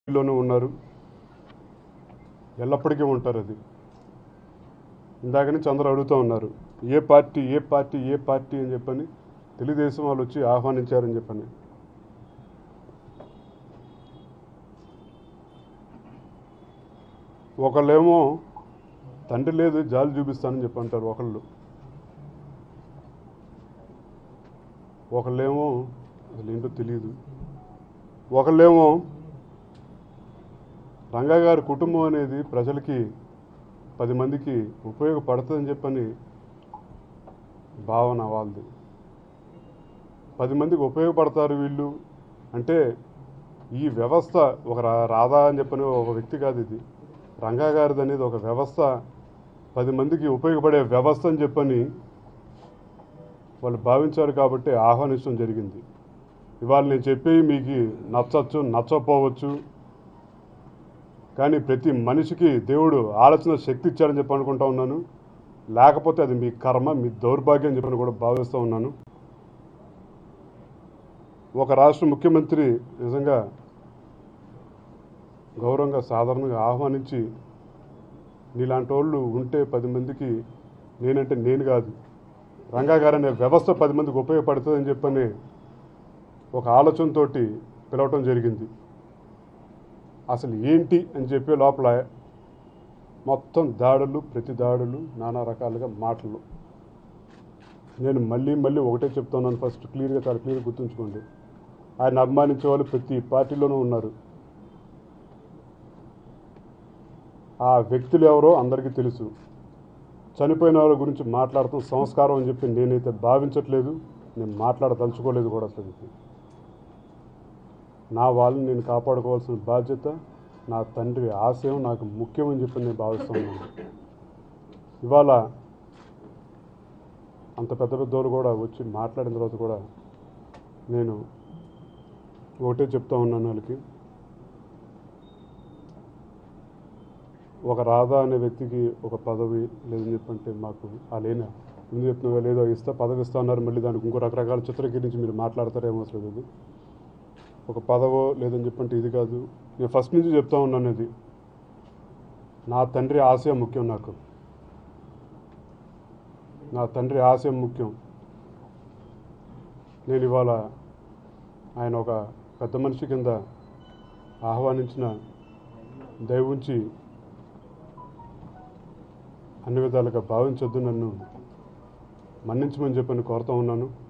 లోనూ ఉన్నారు ఎల్లప్పటికీ ఉంటారు అది ఇందాక నుంచి అందరూ అడుగుతూ ఉన్నారు ఏ పార్టీ ఏ పార్టీ ఏ పార్టీ అని చెప్పని తెలుగుదేశం వాళ్ళు వచ్చి ఆహ్వానించారని చెప్పని ఒకళ్ళేమో తండ్రి లేదు జాలి చూపిస్తానని చెప్పి అంటారు ఒకళ్ళు ఒకళ్ళేమో అసలు ఏంటో తెలియదు ఒకళ్ళేమో రంగా గారి కుటుంబం అనేది ప్రజలకి పది మందికి ఉపయోగపడుతుందని చెప్పని భావన వాళ్ళది పది మందికి ఉపయోగపడతారు వీళ్ళు అంటే ఈ వ్యవస్థ ఒక రా- రాధా అని చెప్పని ఒక వ్యక్తి కాదు ఇది రంగా గారిది అనేది ఒక వ్యవస్థ పది మందికి ఉపయోగపడే వ్యవస్థ అని చెప్పని వాళ్ళు భావించారు కాబట్టి ఆహ్వానించడం జరిగింది ఇవాళ నేను చెప్పి మీకు నచ్చచ్చు నచ్చకపోవచ్చు కానీ ప్రతి మనిషికి దేవుడు ఆలోచన శక్తి ఇచ్చాడని చెప్పి అనుకుంటా ఉన్నాను లేకపోతే అది మీ కర్మ మీ దౌర్భాగ్యం చెప్పని కూడా భావిస్తూ ఉన్నాను ఒక రాష్ట్ర ముఖ్యమంత్రి నిజంగా గౌరవంగా సాధారణంగా ఆహ్వానించి నీలాంటి వాళ్ళు ఉంటే పది మందికి నేనంటే నేను కాదు రంగా గారు అనే వ్యవస్థ పది మందికి ఉపయోగపడుతుందని చెప్పని ఒక ఆలోచనతోటి పిలవటం జరిగింది అసలు ఏంటి అని చెప్పే లోపల మొత్తం దాడులు ప్రతి దాడులు నానా రకాలుగా మాటలు నేను మళ్ళీ మళ్ళీ ఒకటే చెప్తున్నాను ఫస్ట్ క్లియర్గా చాలా క్లియర్గా గుర్తుంచుకోండి ఆయన అభిమానించే వాళ్ళు ప్రతి పార్టీలోనూ ఉన్నారు ఆ వ్యక్తులు ఎవరో అందరికీ తెలుసు చనిపోయిన వాళ్ళ గురించి మాట్లాడటం సంస్కారం అని చెప్పి నేనైతే భావించట్లేదు నేను మాట్లాడదలుచుకోలేదు కూడా అసలు ఇది. నా వాళ్ళని నేను కాపాడుకోవాల్సిన బాధ్యత నా తండ్రి ఆశయం నాకు ముఖ్యమని చెప్పి నేను భావిస్తున్నాను ఇవాళ అంత పెద్ద పెద్దోళ్ళు కూడా వచ్చి మాట్లాడిన తర్వాత కూడా నేను ఒకటే చెప్తా ఉన్నాను వాళ్ళకి ఒక రాధా అనే వ్యక్తికి ఒక పదవి లేదని చెప్పంటే మాకు ఆ లేని ముందు చెప్తున్నా లేదో ఇస్తా పదవి ఇస్తా అన్నారు మళ్ళీ దానికి ఇంకో రకరకాల చిత్రీకరించి మీరు మాట్లాడతారేమో అసలు ఇది ఒక పదవో లేదని చెప్పంటే ఇది కాదు నేను ఫస్ట్ నుంచి చెప్తా ఉన్నాను ఇది నా తండ్రి ఆశయం ముఖ్యం నాకు నా తండ్రి ఆశయం ముఖ్యం నేను ఇవాళ ఆయన ఒక పెద్ద మనిషి కింద ఆహ్వానించిన దయవుంచి అన్ని విధాలుగా భావించొద్దు నన్ను మన్నించమని చెప్పని కోరుతా ఉన్నాను